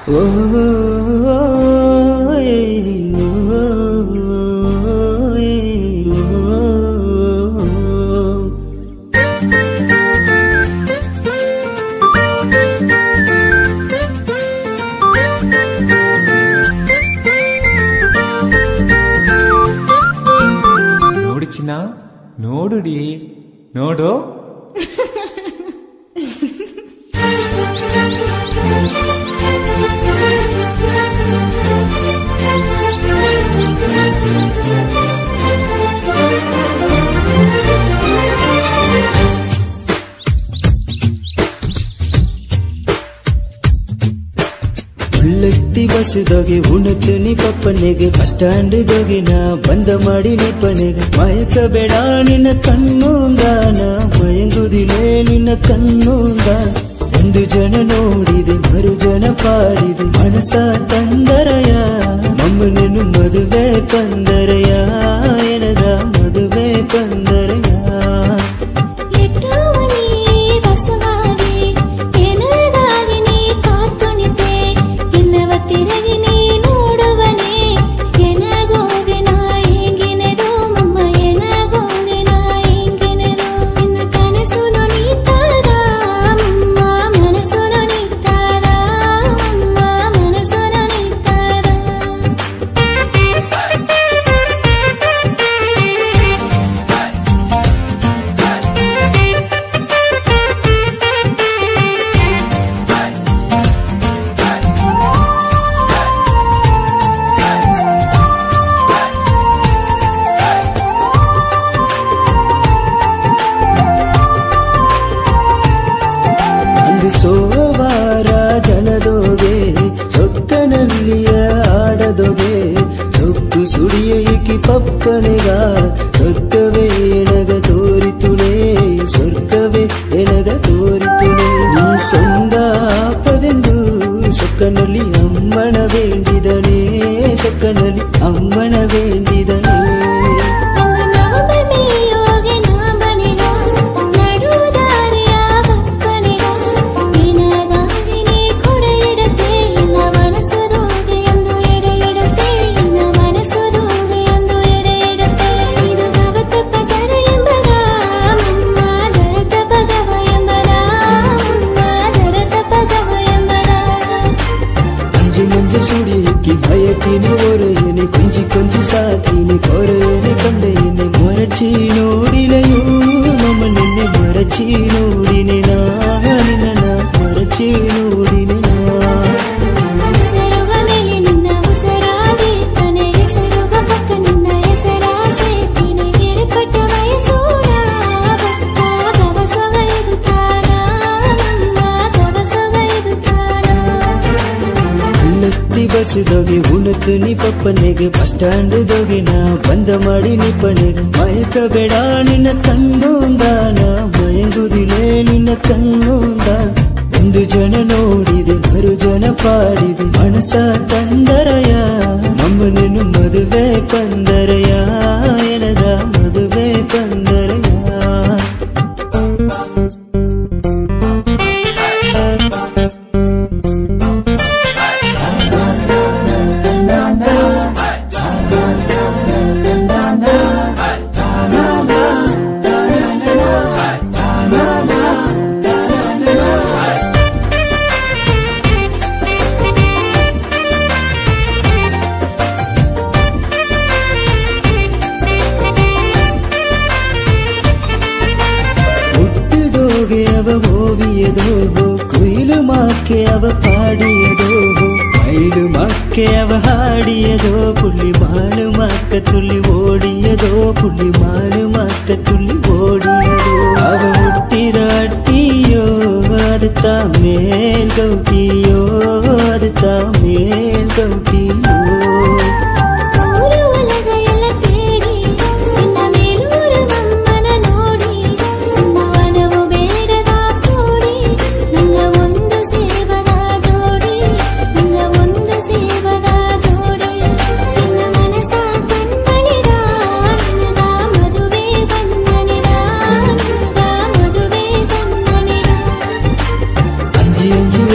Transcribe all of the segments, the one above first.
ಓ ಏ, ಓ, ಏ, ಓ. ನೋಡು ಚಿನ್ನ ನೋಡುಡಿ ನೋಡು ಉಳ್ಳತ್ತಿ ಬಸ್ದೋಗಿ ಉಣುತ್ತೀನಿ ಕಪ್ಪನೆಗೆ ಬಸ್ ಸ್ಟ್ಯಾಂಡ್ ದೋಗಿ ನಾ ಬಂದ ಮಾಡಿ ನಿಪ್ಪನೆಗೆ ಮಯಕ ಬೇಡ ನಿನ್ನ ಕಣ್ಣುಂದಾನ ಮಯಂಗುದಿಲೆ ನಿನ್ನ ಕಣ್ಣುಂದ ಒಂದು ಜನ ನೋಡಿದೆ ಮರು ಜನ ಪಾಡಿದೆ ಮನಸ ತಂದರಯ ಮಮ್ಮನನ್ನು ಮದುವೆ ಕಂದರಯ ಎನಗ ಮದುವೆ ಕಂದರಯ ಎಟ್ಟವನೇ ಬಸವಾಗಿ ಎನಗಾಗಿ ನೀ ಕಾತುಣಿತೆ ಎನ್ನವ ತಿರುಗಿ ನೀ ನೋಡುವನೆ ಎನಗೋದೆ ನಾ ಹೆಂಗಿನೆದು ಮಮ್ಮ ಎನಗೋದೆ ನಾ ಹೆಂಗಿನೆದು ನಿನ್ನ ಕನಸು ನೀತಾದ ಮಮ್ಮ ಮನಸ್ಸು ನೀತಾದ ಮಮ್ಮ ಮನಸ್ಸು ನೀತಾದ ಅಂದು ಸೋವಾರ ಜನದೋಗೆ ಸೊಕ್ಕನಲ್ಲಿಯ ಆಡದೊಗೆ ಸೊಕ್ಕು ಸುಡಿಯ ಇಕ್ಕಿ ಪಪ್ಪನೆಗ ಸೊಕ್ಕವೇ ಎನಗ ತೋರಿತುಳೆ ಸ್ವರ್ಗವೇ ಎನಗ ತೋರಿತುಳೆ ನೀ ಸೊಂದಾಪದೆಂದು ಸೊಕ್ಕನಲ್ಲಿ ಅಮ್ಮನ ಬೇಡಿದನೇ ಸೊಕ್ಕನಲ್ಲಿ ಅಮ್ಮನ ಬೇಡಿದನೇ ಒಂದು ನವಂಬರ್ ಮೇಯೋಗೆ ನಾಂಬನಿಗ ನಡುದಾರಿಯ ಬಪ್ಪನಿಗ ನಿನಗಾಗಿ ನೀ ಕೊಡ ಇಡತೆ ಇನ್ನ ಮನಸ್ಸುದೋಗೆ ಎಂದು ಎಡೆ ಇಡತೆ ಇನ್ನ ಮನಸ್ಸುದೋಗೆ ಎಂದು ಎಡೆ ಇಡತೆ ಇದು ಗವತಪ್ಪ ಜರ ಎಂಬದ ಮಮ್ಮ ಜರತ ಪದವ ಎಂಬದ ಮಮ್ಮ ಜರತ ಪದವ ಎಂಬದ ಅಂಜು ಮುಂಜು ಸುಡಿಯಕ್ಕಿ ಭಯಕಿನಿ ಒರೆಯನೆ ಕೊಂಚಿ ಕೊಂಚಿ ಸಾಕಿನಿ ಕೊರೆಯನೆ ಕಂಡೆಯನೆ ಮೊರಚಿ ನೋಡಿಲೆಯೂ ನಮ್ಮ ನಿನ್ನೆ ಮೊರಚಿ ನೋಡಿನೆ ನಾ ನಿನ್ನ ಮೊರಚಿ ನೋಡಿನೆ ನಾ ಹೆಸರುಗ ಮೇಲೆ ನಿನ್ನ ಉಸರಾದೆ ತನೆ ಹೆಸರುಗ ಪಕ್ಕ ನಿನ್ನ ಹೆಸರಾಸೆ ತಿನೆ ಗಿಡಪಟ್ಟ ವಯಸ್ಸೂರ ಬತ್ತ ಕವಸೊಗ ಇದು ತಾನ ನಮ್ಮ ಕವಸೊಗ ಇದು ತಾನ ಉಳ್ಳತ್ತಿ ಬಸ್ದೋಗಿ ಉಣತು ನಿ ಪಪ್ಪನೆಗೆ ಬಸ್ ಸ್ಟ್ಯಾಂಡ್ ದೋಗಿ ನಾ ಬಂದ ಮಾಡಿ ನಿಪ್ಪನೆಗೆ ಮಯಕ ಬೇಡ ನಿನ್ನ ಕಣ್ಣುಂದಾನ ಮಯಂಗುದಿಲೆ ನಿನ್ನ ಕಣ್ಣುಂದ ಒಂದು ಜನ ನೋಡಿದೆ ಮರು ಜನ ಪಾಡಿದೆ ಮನಸ ತಂದರಯ ನಮ್ಮನನ್ನು ಮದುವೆ ಕಂದರಯ ಎನಗ ಮದುವೆ ಕಂದರಯ ಹುಟ್ಟಿದೋಗೆ ಅವ ಓವಿಯದೋ ಕುಯಿಲು ಮಾಕ್ಕೆ ಅವ ಪಾಡಿಯದೋ ಮೈಲು ಮಾಕ್ಕೆ ಅವ ಹಾಡಿಯದೋ ಪುಳ್ಳಿ ಮಾಳು ಮಾಕ್ಕ ತುಳ್ಳಿ ಓಡಿಯದೋ ಪುಳ್ಳಿ ಮಾಳು ಮಾಕ್ಕ ತುಳ್ಳಿ ಓಡಿಯದೋ ಅವ ಹುಟ್ಟಿದ ಅಟ್ಟಿಯೋ ಅದು ತಾ ಮೇಲ್ ಗೌಟಿಯೋ ಅದು ತಾ ಮೇಲ್ ಗೌಟಿಯೋ ಊರು ಒಲಗ ಎಲ್ಲ ತೇಡಿ ನಿನ್ನ ಮೇಲೂರು ಮಮ್ಮನ ನೋಡಿ ನನ್ನ ವನವು ಬೇಡದ ಕೂಡಿ ನಂಗ ಒಂದು ಸೇವದ ಜೋಡಿ ನಂಗ ಒಂದು ಸೇವದ ಜೋಡಿ ನಿನ್ನ ಮನಸ ಕಣ್ಣಣಿದ ನಿನಗ ಮದುವೆ ಬಣ್ಣನಿದ ನಿನಗ ಮದುವೆ ಬಣ್ಣನಿದ ಅಂಜಿ ಅಂಜಿ ಹೋಗಬೇಡ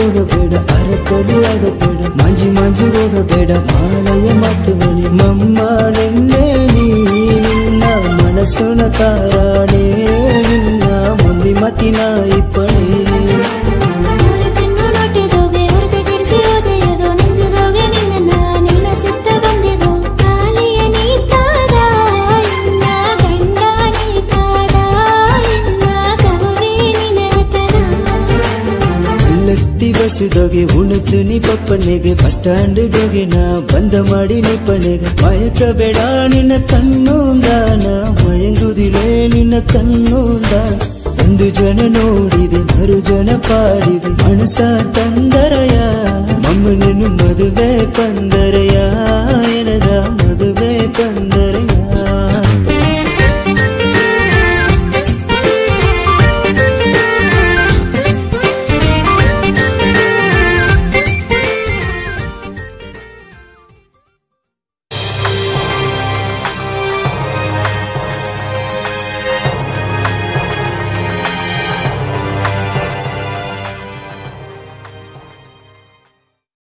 ಆಗಬೇಡ ಅರಕಲು ಆಗಬೇಡ ಮಾಂಜಿ ಮಾಂಜಿ ಹೋಗಬೇಡ ಮಾಲಯ ಮಾತುವನೆ ಮಮ್ಮ ನಿನ್ನೆ ನೀ ನಿನ್ನ ಮನಸ್ಸುನ ತಾರಾಣೆ ನಿನ್ನ ಮಮ್ಮಿ ಮತಿನ ಇಪ್ಪಣೆ ಮೂರು ಕಣ್ಣು ನೋಟಿದೋಗೆ ಹೊರಗೆ ಕೆಡಿಸಿ ಹೋದೆಯದು ನೆಂಜದೋಗೆ ನಿನ್ನ ನಿನ್ನ ಸಿತ್ತ ಬಂದೆದು ಕಾಲಿಯ ನೀತಾದ ಇನ್ನ ಗಂಡ ನೀತಾದ ಇನ್ನ ಕವುವೆ ನಿನತನ ಅಲ್ಲತ್ತಿ ಬಸ್ಸಿದೋಗೆ ಉಣತು ನೀ ಪಪ್ಪನೆಗೆ ಬಸ್ ಸ್ಟ್ಯಾಂಡ್ ದೋಗೆ ನಾ ಬಂದ ಮಾಡಿ ನಿಪ್ಪನೆಗೆ ಮಯಕಬೇಡ ನಿನ್ನ ಕಣ್ಣುಂದಾನ ಮಯಂಗುದಿಲೆ ನಿನ್ನ ಕಣ್ಣುಂದ ಒಂದು ಜನ ನೋಡಿದೆ ಮರು ಜನ ಪಾಡಿದೆ ಮನಸ ತಂದರಯ ಮಮ್ಮನನ್ನು ಮದುವೆ ಪಂದರಯ